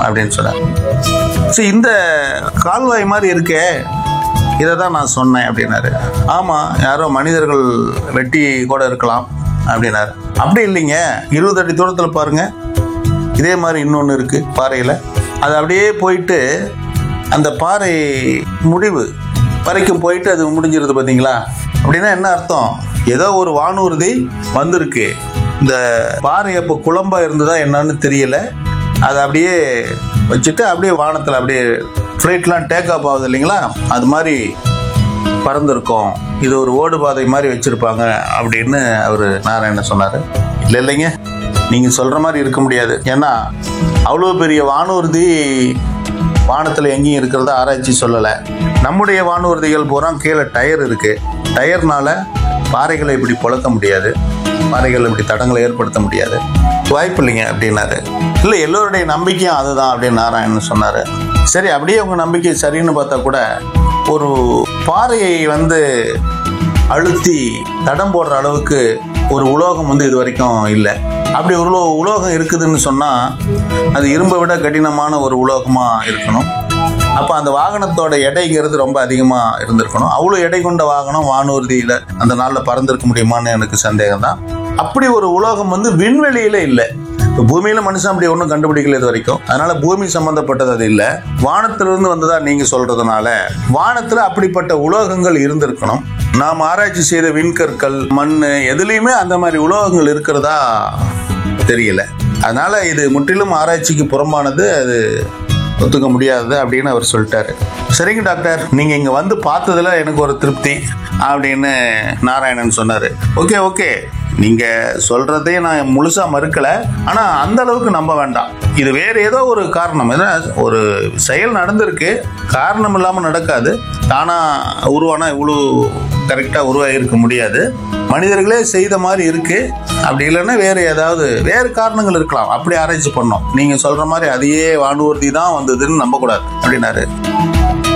அப்படின்னு சொன்னார் சரி இந்த கால்வாய் மாதிரி இருக்கே இதை தான் நான் சொன்னேன் அப்படின்னாரு ஆமாம் யாரோ மனிதர்கள் வெட்டி கூட இருக்கலாம் அப்படின்னாரு அப்படி இல்லைங்க இருபது அடி தூரத்தில் பாருங்க இதே மாதிரி இன்னொன்று இருக்கு பாறையில் அது அப்படியே போயிட்டு அந்த பாறை முடிவு வரைக்கும் போயிட்டு அது முடிஞ்சிருது பார்த்தீங்களா அப்படின்னா என்ன அர்த்தம் ஏதோ ஒரு வானூர்தி வந்திருக்கு இந்த பாறை அப்போ குழம்பா இருந்ததா என்னன்னு தெரியல அதை அப்படியே வச்சுட்டு அப்படியே வானத்தில் அப்படியே ஃப்ளைட்லாம் டேக் ஆஃப் ஆகுது இல்லைங்களா அது மாதிரி பறந்துருக்கோம் இது ஒரு ஓடு பாதை மாதிரி வச்சிருப்பாங்க அப்படின்னு அவர் நாராயணன் சொன்னார் இல்லை இல்லைங்க நீங்கள் சொல்கிற மாதிரி இருக்க முடியாது ஏன்னா அவ்வளோ பெரிய வானூர்தி வானத்தில் எங்கேயும் இருக்கிறத ஆராய்ச்சி சொல்லலை நம்முடைய வானூர்திகள் பூரா கீழே டயர் இருக்குது டயர்னால பாறைகளை இப்படி புழக்க முடியாது பாறைகள் இப்படி தடங்களை ஏற்படுத்த முடியாது வாய்ப்பு இல்லைங்க அப்படின்னாரு இல்லை எல்லோருடைய நம்பிக்கையும் அதுதான் அப்படின்னு நாராயணன் சொன்னார் சரி அப்படியே உங்கள் நம்பிக்கை சரின்னு பார்த்தா கூட ஒரு பாறையை வந்து அழுத்தி தடம் போடுற அளவுக்கு ஒரு உலோகம் வந்து இது வரைக்கும் இல்லை அப்படி ஒரு உலோ உலோகம் இருக்குதுன்னு சொன்னால் அது இரும்பை விட கடினமான ஒரு உலோகமாக இருக்கணும் அப்போ அந்த வாகனத்தோட எடைங்கிறது ரொம்ப அதிகமாக இருந்திருக்கணும் அவ்வளோ எடை கொண்ட வாகனம் வானூர்தியில் அந்த நாளில் பறந்திருக்க முடியுமான்னு எனக்கு சந்தேகம் தான் அப்படி ஒரு உலோகம் வந்து விண்வெளியில் இல்லை இப்போ பூமியில மனுஷன் அப்படி ஒன்றும் கண்டுபிடிக்கல இது வரைக்கும் அதனால பூமி சம்பந்தப்பட்டது அது இல்லை வானத்திலிருந்து வந்ததா நீங்க சொல்றதுனால வானத்துல அப்படிப்பட்ட உலோகங்கள் இருந்திருக்கணும் நாம் ஆராய்ச்சி செய்த விண்கற்கள் மண் எதுலேயுமே அந்த மாதிரி உலோகங்கள் இருக்கிறதா தெரியல அதனால இது முற்றிலும் ஆராய்ச்சிக்கு புறம்பானது அது ஒத்துக்க முடியாதது அப்படின்னு அவர் சொல்லிட்டாரு சரிங்க டாக்டர் நீங்க இங்க வந்து பார்த்ததுல எனக்கு ஒரு திருப்தி அப்படின்னு நாராயணன் சொன்னாரு ஓகே ஓகே நீங்க சொல்றதையும் நான் முழுசா மறுக்கல ஆனா அந்த அளவுக்கு நம்ப வேண்டாம் இது வேற ஏதோ ஒரு காரணம் ஏன்னா ஒரு செயல் நடந்திருக்கு காரணம் இல்லாம நடக்காது தானா உருவானா இவ்வளோ கரெக்டா உருவாகி இருக்க முடியாது மனிதர்களே செய்த மாதிரி இருக்கு அப்படி இல்லைன்னா வேற ஏதாவது வேறு காரணங்கள் இருக்கலாம் அப்படி ஆராய்ச்சி பண்ணோம் நீங்க சொல்ற மாதிரி அதையே வானூர்தி தான் வந்ததுன்னு நம்பக்கூடாது அப்படின்னாரு